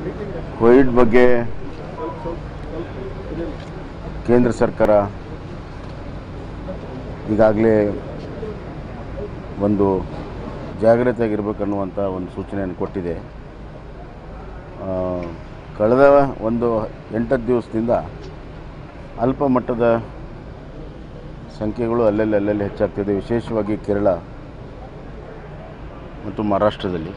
Covid ಬಗ್ಗೆ ಕೇಂದ್ರ ಸರ್ಕಾರ ಈಗಾಗಲೇ ಒಂದು ಜಾಗ್ರತೆಯಾಗಿರ್ಬೇಕನ್ನುವಂಥ ಒಂದು ಸೂಚನೆಯನ್ನು ಕೊಟ್ಟಿದೆ ಆ, ಕಳೆದ ಒಂದು ಎಂಟತ್ತು ದಿವಸದಿಂದ ಅಲ್ಪ ಮಟ್ಟದ ಸಂಖ್ಯೆಗಳು ಅಲ್ಲಲ್ಲಿ ಅಲ್ಲಲ್ಲಿ ಹೆಚ್ಚಾಗ್ತಿದೆ ವಿಶೇಷವಾಗಿ ಕೇರಳ ಮತ್ತು ಮಹಾರಾಷ್ಟ್ರದಲ್ಲಿ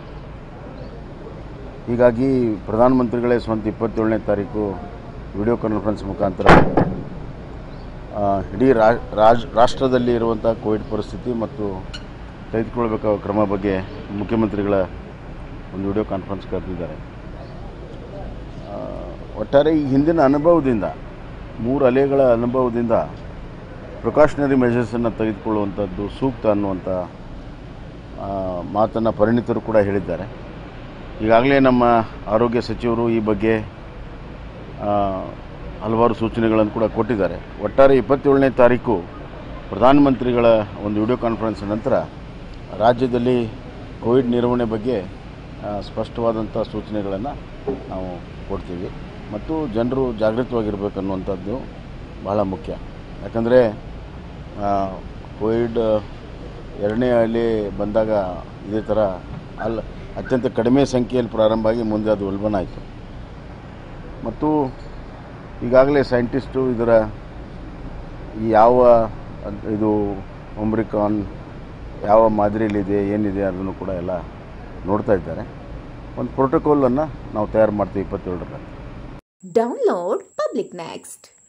ಹೀಗಾಗಿ ಪ್ರಧಾನಮಂತ್ರಿಗಳೇ ಸ್ವಂತ ಇಪ್ಪತ್ತೇಳನೇ ತಾರೀಕು ವಿಡಿಯೋ ಕಾನ್ಫರೆನ್ಸ್ ಮುಖಾಂತರ ಆ, ಇಡೀ ರಾ- ರಾಜ್ ರಾಷ್ಟ್ರದಲ್ಲಿ ಇರುವಂಥ ಕೋವಿಡ್ ಪರಿಸ್ಥಿತಿ ಮತ್ತು ತೆಗೆದುಕೊಳ್ಬೇಕಾದ ಕ್ರಮ ಬಗ್ಗೆ ಮುಖ್ಯಮಂತ್ರಿಗಳ ಒಂದು ವಿಡಿಯೋ ಕಾನ್ಫರೆನ್ಸ್ ಕರೆದಿದ್ದಾರೆ ಆ, ಒಟ್ಟಾರೆ ಈ ಹಿಂದಿನ ಅನುಭವದಿಂದ ಮೂರು ಅಲೆಗಳ ಅನುಭವದಿಂದ ಪ್ರಿಕಾಷನರಿ ಮೆಷರ್ಸನ್ನು ತೆಗೆದುಕೊಳ್ಳುವಂಥದ್ದು ಸೂಕ್ತ ಅನ್ನುವಂಥ ಮಾತನ್ನು ಪರಿಣಿತರು ಕೂಡ ಹೇಳಿದ್ದಾರೆ ಈಗಾಗಲೇ ನಮ್ಮ ಆರೋಗ್ಯ ಸಚಿವರು ಈ ಬಗ್ಗೆ ಆ, ಹಲವಾರು ಸೂಚನೆಗಳನ್ನು ಕೂಡ ಕೊಟ್ಟಿದ್ದಾರೆ ಒಟ್ಟಾರೆ ಇಪ್ಪತ್ತೇಳನೇ ತಾರೀಕು ಪ್ರಧಾನಮಂತ್ರಿಗಳ ಒಂದು ವಿಡಿಯೋ ಕಾನ್ಫರೆನ್ಸ್ ನಂತರ ರಾಜ್ಯದಲ್ಲಿ ಕೋವಿಡ್ ನಿರ್ವಹಣೆ ಬಗ್ಗೆ ಆ, ಸ್ಪಷ್ಟವಾದಂಥ ಸೂಚನೆಗಳನ್ನು ನಾವು ಕೊಡ್ತೀವಿ ಮತ್ತು ಜನರು ಜಾಗೃತವಾಗಿರ್ಬೇಕನ್ನುವಂಥದ್ದು ಬಹಳ ಮುಖ್ಯ ಯಾಕಂದರೆ ಕೋವಿಡ್ ಎರಡನೇ ಅಲೆ ಬಂದಾಗ ಇದೇ ಥರ ಅಲ್ಲ ಅತ್ಯಂತ ಕಡಿಮೆ ಸಂಖ್ಯೆಯಲ್ಲಿ ಪ್ರಾರಂಭ ಆಗಿ ಮುಂದೆ ಅದು ಉಲ್ಬಣ ಆಯಿತು ಮತ್ತು ಈಗಾಗಲೇ ಸೈಂಟಿಸ್ಟು ಇದರ ಈ ಯಾವ ಅದ್- ಇದು ಒಮ್ರಿಕಾನ್ ಯಾವ ಮಾದರಿಯಲ್ಲಿದೆ ಏನಿದೆ ಅದನ್ನು ಕೂಡ ಎಲ್ಲ ನೋಡ್ತಾ ಇದ್ದಾರೆ ಒಂದು ಪ್ರೋಟೋಕಾಲನ್ನು ನಾವು ತಯಾರು ಮಾಡ್ತೀವಿ ಇಪ್ಪತ್ತೇಳರಲ್ಲಿ Download Public Next.